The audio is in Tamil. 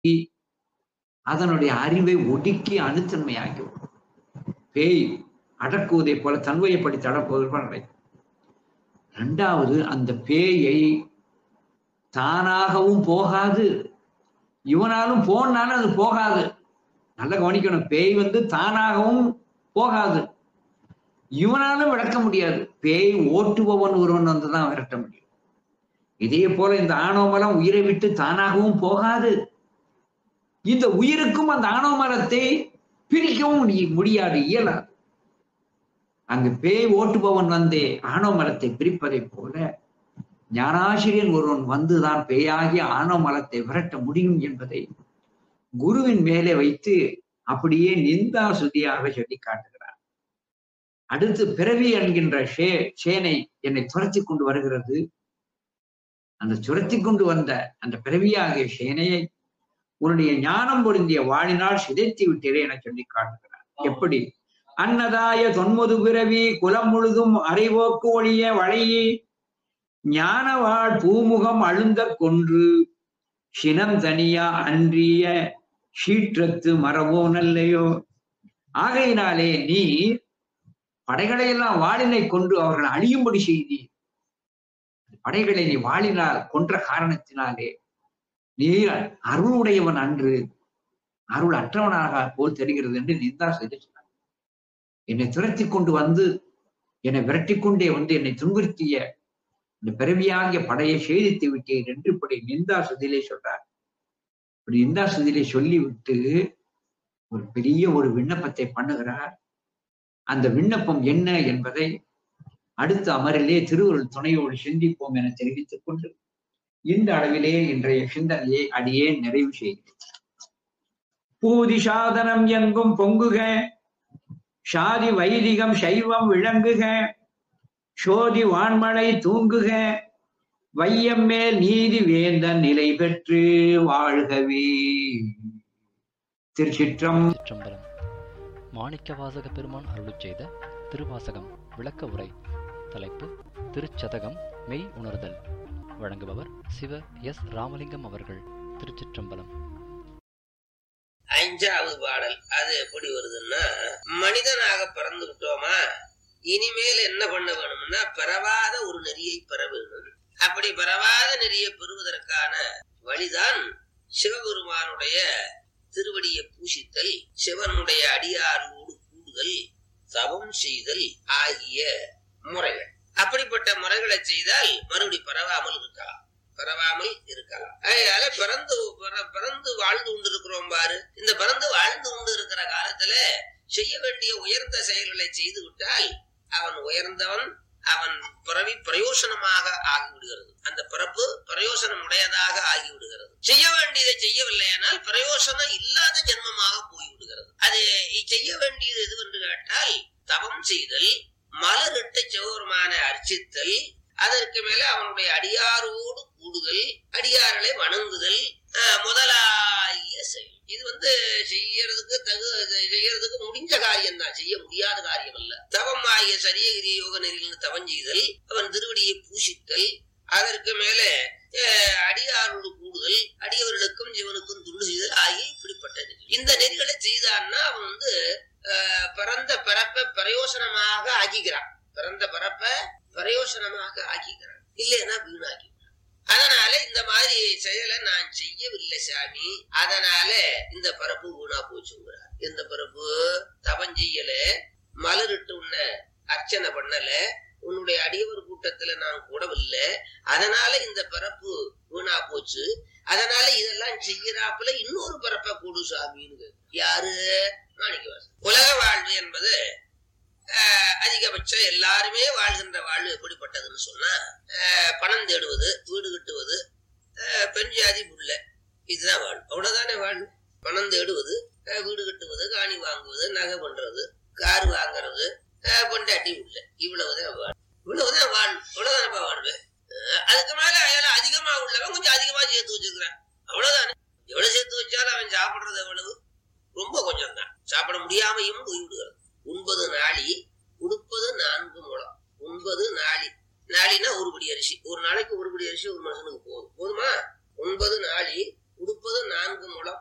அதனுடைய அறிவை ஒடுக்கி அணுத்தன்மையாகிவிடும் பேய் அடக்குவதை போல தன்மையப்படுத்தி அடக்குவது போல நடக்கும் இரண்டாவது அந்த பேயை தானாகவும் போகாது இவனாலும் போனாலும் அது போகாது நல்லா கவனிக்கணும் பேய் வந்து தானாகவும் போகாது இவனாலும் விளக்க முடியாது பேய் ஓட்டுபவன் ஒருவன் வந்துதான் விரட்ட முடியும் இதே போல இந்த ஆணவமலம் உயிரை விட்டு தானாகவும் போகாது இந்த உயிருக்கும் அந்த ஆணவமலத்தை பிரிக்கவும் முடி- முடியாது இயலாது அங்கு பேய் ஓட்டுபவன் வந்தே ஆணவமலத்தை பிரிப்பதைப் போல ஞானாசிரியன் ஒருவன் வந்துதான் பேயாகிய ஆணவமலத்தை விரட்ட முடியும் என்பதை குருவின் மேலே வைத்து அப்படியே நிந்தா சுதியாக சொல்லி காட்டுகிறார் அடுத்து பிறவி என்கின்ற ஷே சேனை என்னை துரத்தி கொண்டு வருகிறது அந்த துரத்தி கொண்டு வந்த அந்த பிறவியாகிய சேனையை உன்னுடைய ஞானம் பொருந்திய வாழினால் சிதைத்து விட்டீரே என சொல்லி காட்டுகிறார் எப்படி அன்னதாய தொன்முது பிறவி குலம் முழுதும் அறிவோக்கு ஒழிய வளையி ஞானவாழ் பூமுகம் அழுந்த கொன்று சினம் தனியா அன்றிய சீற்றத்து மரபோ நல்லையோ ஆகையினாலே நீ படைகளை எல்லாம் வாளினை கொண்டு அவர்கள் அழியும்படி செய்தி படைகளை நீ வாளினால் கொன்ற காரணத்தினாலே நீர் அருளுடையவன் அன்று அருள் அற்றவனாக போல் தெரிகிறது என்று நிந்தா செய்து சொன்னார் என்னை துரத்தி கொண்டு வந்து என்னை விரட்டி கொண்டே வந்து என்னை துன்புறுத்திய இந்த பிறவியாகிய படையை சேதித்து விட்டேன் என்று இப்படி நிந்தா சுதிலே சொல்றார் இப்படி நிந்தா சுதிலே சொல்லிவிட்டு ஒரு பெரிய ஒரு விண்ணப்பத்தை பண்ணுகிறார் அந்த விண்ணப்பம் என்ன என்பதை அடுத்த அமரிலே திருவருள் துணையோடு சிந்திப்போம் என தெரிவித்துக் கொண்டு இந்த அளவிலே இன்றைய சிந்தனையை அடியே நிறைவு செய்கிறேன் பூதி சாதனம் எங்கும் பொங்குக சாதி வைதிகம் சைவம் விளங்குக சோதி வான்மழை தூங்குக வையம் மேல் நீதி வேந்தன் நிலை பெற்று வாழ்கவே திருச்சிற்றம் சிற்றம்பலம் மாணிக்கவாசக பெருமான் அருளுச் செய்த திருவாசகம் விளக்க உரை தலைப்பு திருச்சதகம் மெய் உணர்தல் வழங்குபவர் சிவ எஸ் ராமலிங்கம் அவர்கள் திருச்சிற்றம்பலம் அஞ்சாவது பாடல் அது எப்படி வருதுன்னா மனிதனாக பிறந்து விட்டோமா இனிமேல் என்ன பண்ண வேணும்னா பெறவாத ஒரு நெறியை பெற வேணும் அப்படி பெறவாத நெறியை பெறுவதற்கான வழிதான் சிவபெருமானுடைய திருவடியை பூசித்தல் சிவனுடைய அடியாரோடு கூடுதல் தவம் செய்தல் ஆகிய முறைகள் அப்படிப்பட்ட முறைகளை செய்தால் மறுபடி பரவாமல் இருக்கலாம் பரவாமல் இருக்கலாம் அதனால பிறந்து பிற- பிறந்து வாழ்ந்து கொண்டிருக்கிறோம் பாரு இந்த பிறந்து வாழ்ந்து கொண்டு இருக்கிற காலத்துல செய்ய வேண்டிய உயர்ந்த செயல்களை செய்து விட்டால் அவன் உயர்ந்தவன் அவன் பிறவி பிரயோசனமாக ஆகிவிடுகிறது அந்த பிறப்பு பிரயோசனம் உடையதாக ஆகிவிடுகிறது செய்ய வேண்டியதை செய்யவில்லையானால் பிரயோசனம் இல்லாத ஜென்மமாக போய்விடுகிறது அது செய்ய வேண்டியது எது என்று கேட்டால் தவம் செய்தல் மலரிட்ட சிவபெருமான அர்ச்சித்தல் அதற்கு மேல அவனுடைய அடியாரோடு கூடுதல் அடியார்களை வணங்குதல் அஹ், முதலாகிய செயல் இது வந்து செய்யறதுக்கு தகு செய்யறதுக்கு முடிஞ்ச காரியம் தான் செய்ய முடியாத காரியம் அல்ல தவம் ஆகிய சரியகிரி யோக நெறியில் தவம் செய்தல் அவன் திருவடியை பூசித்தல் அதற்கு மேல அஹ், அடியாரோடு கூடுதல் அடியவர்களுக்கும் ஜீவனுக்கும் துண்டு செய்தல் ஆகிய இப்படிப்பட்ட நெறி இந்த நெறிகளை செய்தான்னா அவன் வந்து அஹ், பிறந்த பிறப்பை பிரயோசனமாக ஆக்கிக்கிறான் பிறந்த பிறப்பை பிரயோசனமாக ஆக்கிக்கிறான் இல்லைன்னா வீணாக்கி அதனால இந்த மாதிரி செயலை நான் செய்யவில்லை சாமி அதனால இந்த பரப்பு வீணா போச்சுங்கிறார் இந்த பரப்பு தவம் செய்யல மலரிட்டு உன்ன அர்ச்சனை பண்ணல உன்னுடைய அடியவர் கூட்டத்துல நான் கூடவில்லை அதனால இந்த பரப்பு வீணா போச்சு அதனால இதெல்லாம் செய்யறாப்புல இன்னொரு பரப்பை கூடு சாமின்னு யாரு மாணிக்கவாசன் உலக வாழ்வு என்பது ஆஹ், அதிகபட்சம் எல்லாருமே வாழ்கின்ற வாழ்வு எப்படிப்பட்டதுன்னு சொன்னா ஆஹ், பணம் தேடுவது வீடு கட்டுவது ஆஹ், பெண் ஜாதி புள்ள இதுதான் வாழ்வு அவ்வளவுதானே வாழ்வு பணம் தேடுவது ஆஹ், வீடு கட்டுவது காணி வாங்குவது நகை பண்றது கார் வாங்குறது ஆஹ், பொண்டாட்டி புள்ள இவ்வளவுதான் வாழ்வு இவ்வளவுதான் வாழ்வு இவ்வளவுதானப்பா வாழ்வு ஆஹ், அதுக்கு மேல அதெல்லாம் அதிகமா உள்ளவன் கொஞ்சம் அதிகமா சேர்த்து வச்சிருக்கிறான் அவ்வளவுதானே எவ்வளவு சேர்த்து வச்சாலும் அவன் சாப்பிடுறது எவ்வளவு ரொம்ப கொஞ்சம் தான் சாப்பிட முடியாமையும் போய்விடுகிறது உண்பது நாளி உடுப்பது நான்கு முழம் உண்பது நாளி நாளினா ஒரு படி அரிசி ஒரு நாளைக்கு ஒரு படி அரிசி ஒரு மனுஷனுக்கு போதும் போதுமா ஒன்பது நாளி உடுப்பது நான்கு முழம்